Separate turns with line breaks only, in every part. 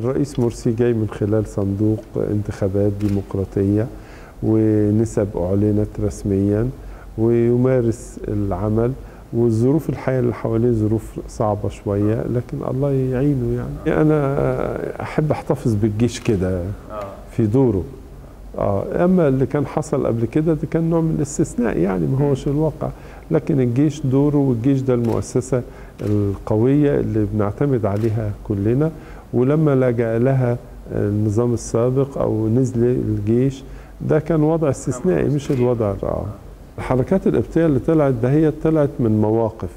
الرئيس مرسي جاي من خلال صندوق انتخابات ديمقراطية ونسب أعلنت رسميا ويمارس العمل والظروف الحياة اللي حواليه ظروف صعبة شوية لكن الله يعينه يعني أنا أحب أحتفظ بالجيش كده في دوره آه أما اللي كان حصل قبل كده ده كان نوع من الاستثناء يعني ما هوش الواقع لكن الجيش دوره والجيش ده المؤسسة القوية اللي بنعتمد عليها كلنا ولما لجأ لها النظام السابق أو نزل الجيش ده كان وضع استثنائي مش الوضع آه الحركات القبطية اللي طلعت ده هي طلعت من مواقف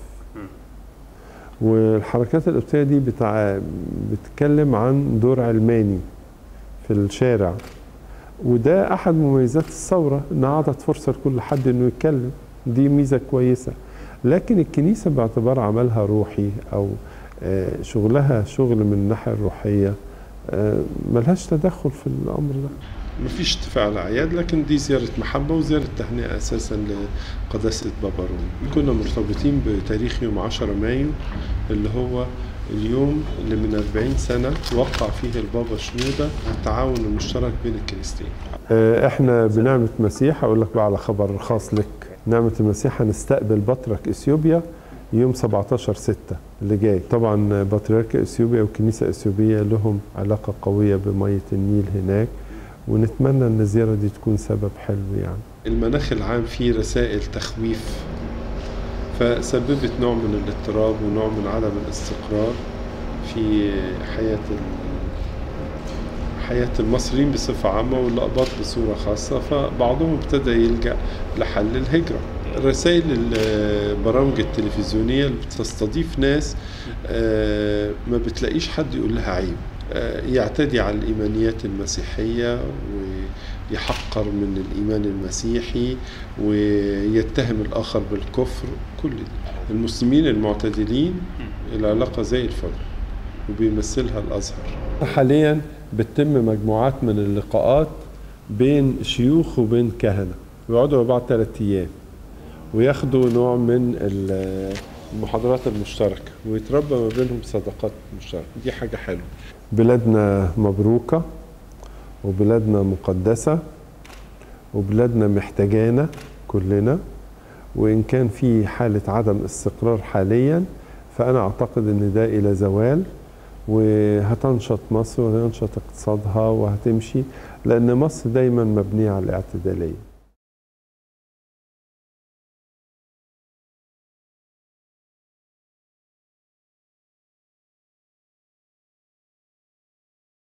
والحركات القبطية دي بتاع بتتكلم عن دور علماني في الشارع وده أحد مميزات الثورة إنها أعطت فرصة لكل حد إنه يتكلم دي ميزة كويسة لكن الكنيسة باعتبار عملها روحي أو شغلها شغل من الناحية الروحية ملهاش تدخل في الأمر ده مفيش اتفاق على اعياد لكن دي زياره محبه وزياره تهنئه اساسا لقداسه بابا رومي كنا مرتبطين بتاريخ يوم 10 مايو اللي هو اليوم اللي من 40 سنه وقع فيه البابا شنوده التعاون المشترك بين الكنيستين احنا بنعمه مسيح اقول لك بقى على خبر خاص لك نعمه المسيح هنستقبل بطرك اثيوبيا يوم 17 6 اللي جاي طبعا بطريرك اثيوبيا والكنيسه الاثيوبيه لهم علاقه قويه بميه النيل هناك ونتمنى ان الزياره دي تكون سبب حلو يعني المناخ العام فيه رسائل تخويف فسببت نوع من الاضطراب ونوع من عدم الاستقرار في حياه حياة المصريين بصفة عامة والأقباط بصورة خاصة فبعضهم ابتدى يلجأ لحل الهجرة رسائل البرامج التلفزيونية اللي بتستضيف ناس ما بتلاقيش حد يقول لها عيب يعتدي على الإيمانيات المسيحية ويحقر من الإيمان المسيحي ويتهم الآخر بالكفر كل دي المسلمين المعتدلين العلاقة زي الفل وبيمثلها الأزهر حاليا بتتم مجموعات من اللقاءات بين شيوخ وبين كهنة ويقعدوا مع بعض ثلاث أيام وياخدوا نوع من المحاضرات المشتركة ويتربى ما بينهم صداقات مشتركة دي حاجة حلوة بلادنا مبروكة وبلادنا مقدسة وبلادنا محتاجانا كلنا وإن كان في حالة عدم استقرار حاليا فأنا أعتقد أن ده إلى زوال وهتنشط مصر وهينشط اقتصادها وهتمشي لأن مصر دايما مبنية على الاعتدالية